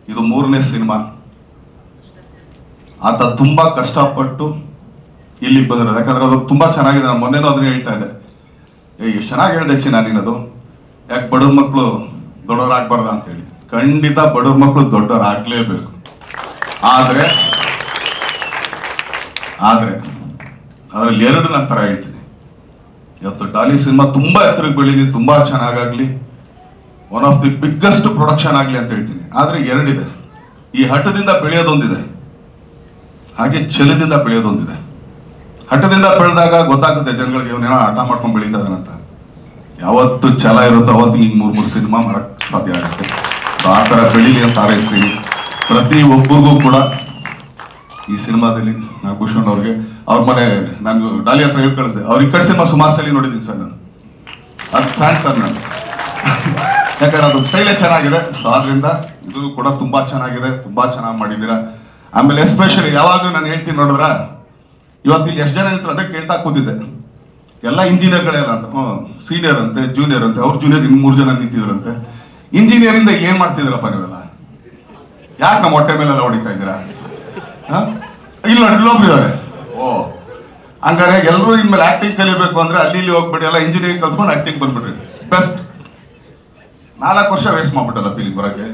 ಇದು ಮೂರನೇ ಸಿನಿಮಾ ಆತ ತುಂಬ ಕಷ್ಟಪಟ್ಟು ಇಲ್ಲಿಗೆ ಬಂದಿರೋದು ಯಾಕಂದ್ರೆ ಅದು ತುಂಬ ಚೆನ್ನಾಗಿದೆ ನಾನು ಮೊನ್ನೆನೂ ಅದನ್ನ ಹೇಳ್ತಾ ಇದ್ದೆ ಏ ಎಷ್ಟು ಚೆನ್ನಾಗಿ ಹೇಳಿದೆ ಚಿನ್ನ ನೀನದು ಯಾಕೆ ಬಡವ್ರ ಮಕ್ಕಳು ದೊಡ್ಡವರಾಗಬಾರ್ದ ಅಂತೇಳಿ ಖಂಡಿತ ಬಡವ್ರ ಮಕ್ಕಳು ದೊಡ್ಡವರಾಗಲೇಬೇಕು ಆದರೆ ಆದರೆ ಅದರಲ್ಲಿ ಎರಡು ನಾನು ಥರ ಹೇಳ್ತೀನಿ ಇವತ್ತು ಡಾಲಿ ಸಿನಿಮಾ ತುಂಬ ಎತ್ತರಕ್ಕೆ ಬೆಳೀಲಿ ತುಂಬ ಚೆನ್ನಾಗಾಗಲಿ one of the biggest production ಆಗಲಿ ಅಂತ ಹೇಳ್ತೀನಿ ಆದರೆ ಎರಡಿದೆ ಈ ಹಠದಿಂದ ಬೆಳೆಯೋದೊಂದಿದೆ ಹಾಗೆ ಛಲದಿಂದ ಬೆಳೆಯೋದೊಂದಿದೆ ಹಠದಿಂದ ಬೆಳೆದಾಗ ಗೊತ್ತಾಗುತ್ತೆ ಜನಗಳಿಗೆ ಇವನೇನೋ ಹಠ ಮಾಡ್ಕೊಂಡು ಬೆಳೀತಾ ಇದ್ದಾನಂತ ಯಾವತ್ತು ಛಲ ಇರುತ್ತೋ ಅವತ್ತು ಹಿಂಗೆ ಮೂರು ಮೂರು ಸಿನಿಮಾ ಮಾಡಕ್ಕೆ ಸಾಧ್ಯ ಆಗುತ್ತೆ So ಆ ಥರ ಬೆಳೀಲಿ ಅಂತ ಹಾರೈಸ್ತೀನಿ ಪ್ರತಿ ಒಬ್ಬರಿಗೂ ಕೂಡ ಈ ಸಿನಿಮಾದಲ್ಲಿ ನಾಗಭೂಷಣ್ ಅವ್ರಿಗೆ ಅವ್ರ ಮನೆ ನಾನು ಡಾಲಿ ಹತ್ರ ಹೇಳಿ ಕಳಿಸಿದೆ ಅವ್ರ ಈ ಕಡೆ ಸಿನಿಮಾ ಸುಮಾರು ಸಲ ನೋಡಿದ್ದೀನಿ ಸರ್ ನಾನು ಅದು ಫ್ಯಾನ್ ಸರ್ ನಾನು ಯಾಕಂದ್ರೆ ಅದೊಂದು ಸ್ಟೈಲೇ ಚೆನ್ನಾಗಿದೆ ಸೊ ಆದ್ರಿಂದ ಇದು ಕೂಡ ತುಂಬಾ ಚೆನ್ನಾಗಿದೆ ತುಂಬಾ ಚೆನ್ನಾಗಿ ಮಾಡಿದ್ದೀರಾ ಆಮೇಲೆ ಎಸ್ಪೆಷಲಿ ಯಾವಾಗಲೂ ನಾನು ಹೇಳ್ತೀನಿ ನೋಡಿದ್ರ ಇವತ್ತು ಇಲ್ಲಿ ಎಷ್ಟು ಜನ ಇರ್ತಾರೆ ಅದೇ ಕೇಳ್ತಾ ಕೂತಿದ್ದೆ ಎಲ್ಲ ಇಂಜಿನಿಯರ್ಗಳೇನ ಅಂತ ಹ್ಞೂ ಸೀನಿಯರ್ ಅಂತೆ ಜೂನಿಯರ್ ಅಂತೆ ಅವ್ರ ಜೂನಿಯರ್ ಇನ್ನು ಮೂರು ಜನ ನಿಂತಿದ್ರಂತೆ ಇಂಜಿನಿಯರಿಂದ ಇಲ್ಲಿ ಏನು ಮಾಡ್ತಿದ್ದೀರಪ್ಪ ನೀವೆಲ್ಲ ಯಾಕೆ ನಮ್ಮ ಹೊಟ್ಟೆ ಮೇಲೆಲ್ಲ ಹೊಡಿತಾ ಇದ್ದೀರಾ ಹ? ಇಲ್ಲ ನೋಡಿ ಇಲ್ಲೊಬ್ರು ಇದ್ದಾರೆ ಓ ಹಂಗಾರೆ ಎಲ್ಲರೂ ಇನ್ಮೇಲೆ ಆಕ್ಟಿಂಗ್ ಕಲಿಬೇಕು ಅಂದ್ರೆ ಅಲ್ಲಿ ಇಲ್ಲಿ ಹೋಗ್ಬಿಡಿ ಎಲ್ಲ ಇಂಜಿನಿಯರಿಂಗ್ ಕಲ್ತ್ಕೊಂಡು ಆಕ್ಟಿಂಗ್ ಬಂದ್ಬಿಡ್ರಿ ಬೆಸ್ಟ್ ನಾಲ್ಕು ವರ್ಷ ವೇಸ್ಟ್ ಮಾಡ್ಬಿಟ್ಟಲ್ಲ ಫೀಲಿಂಗ್ ಬರೋಕ್ಕೆ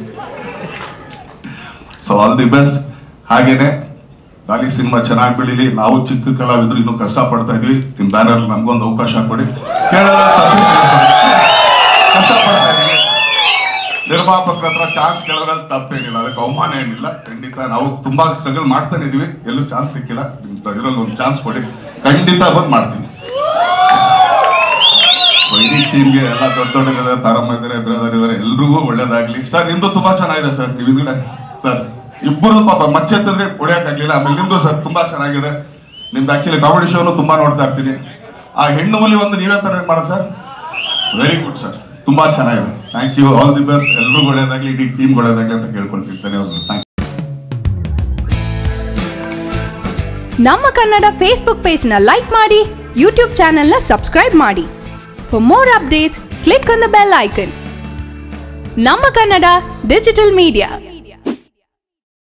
ಸೊ ಆಲ್ ದಿ ಬೆಸ್ಟ್ ಹಾಗೇನೆ ಡಾಲಿ ಸಿನಿಮಾ ಚೆನ್ನಾಗಿ ಬೆಳೀಲಿ ನಾವು ಚಿಕ್ಕ ಕಲಾವಿದ್ರು ಇನ್ನೂ ಕಷ್ಟಪಡ್ತಾ ಇದ್ವಿ ನಿಮ್ಮ ಬ್ಯಾನರ್ ನಮ್ಗೊಂದು ಅವಕಾಶ ಕೊಡಿ ಕೇಳೋದ್ರ ತಪ್ಪೇನಿಲ್ಲ ಸರ್. ಕಷ್ಟಪಡ್ತಾ ಇದೀವಿ ನಿರ್ಮಾಪಕರ ಹತ್ರ ಚಾನ್ಸ್ ಕೇಳೋದ್ರಲ್ಲಿ ತಪ್ಪೇನಿಲ್ಲ ಅದಕ್ಕೆ ಅವಮಾನ ಏನಿಲ್ಲ ಖಂಡಿತ ನಾವು ತುಂಬಾ ಸ್ಟ್ರಗಲ್ ಮಾಡ್ತಾನೆ ಇದೀವಿ ಎಲ್ಲೂ ಚಾನ್ಸ್ ಸಿಕ್ಕಿಲ್ಲ ನಿಮ್ ಇದ್ರಲ್ಲಿ ಒಂದು ಚಾನ್ಸ್ ಕೊಡಿ ಖಂಡಿತ ಬಂದು ಮಾಡ್ತೀನಿ So, ಇಡೀ ಟೀಮ್ಗೆ ಎಲ್ಲ ದೊಡ್ಡ ದೊಡ್ಡ ಇದ್ದಾರೆ ತಾರಮ್ಮ ಇದ್ದಾರೆ ಬ್ರದರ್ ಇದ್ದಾರೆ ಎಲ್ರಿಗೂ ಒಳ್ಳೇದಾಗ್ಲಿ ಸರ್ ನಿಮ್ದು ತುಂಬಾ ಚೆನ್ನಾಗಿದೆ ಸರ್ ನೀವು ಹಿಂದ್ಗಡೆ ಸರ್ ಇಬ್ಬರು ಪಾಪ ಮಚ್ಚೆ ಎತ್ತಿದ್ರೆ ಹೊಡೆಯಕ್ಕಾಗ್ಲಿಲ್ಲ ಆಮೇಲೆ ನಿಮ್ದು ಸರ್ ತುಂಬಾ ಚೆನ್ನಾಗಿದೆ ನಿಮ್ದು ಆಕ್ಚುಲಿ ಕಾಮಿಡಿ ಶೋನು ತುಂಬಾ ನೋಡ್ತಾ ಇರ್ತೀನಿ ಆ ಹೆಣ್ಣು ಹುಲಿ ಒಂದು ನೀವೇ ತರ ಮಾಡೋ ಸರ್ ವೆರಿ ಗುಡ್ ಸರ್ ತುಂಬಾ ಚೆನ್ನಾಗಿದೆ thank you all the best ಎಲ್ರಿಗೂ ಒಳ್ಳೇದಾಗ್ಲಿ ಇಡೀ ಟೀಮ್ ಒಳ್ಳೇದಾಗ್ಲಿ ಅಂತ ಕೇಳ್ಕೊಳ್ತೀನಿ ಧನ್ಯವಾದಗಳು ಥ್ಯಾಂಕ್ ನಮ್ಮ ಕನ್ನಡ ಫೇಸ್ಬುಕ್ ಪೇಜ್ನ ಲೈಕ್ ಮಾಡಿ ಯೂಟ್ಯೂಬ್ ಚಾನೆಲ್ನ ಸಬ್ಸ್ಕ್ರೈಬ್ ಮಾಡಿ for more updates click on the bell icon ನಮ್ಮ ಕನ್ನಡ ಡಿಜಿಟಲ್ ಮೀಡಿಯಾ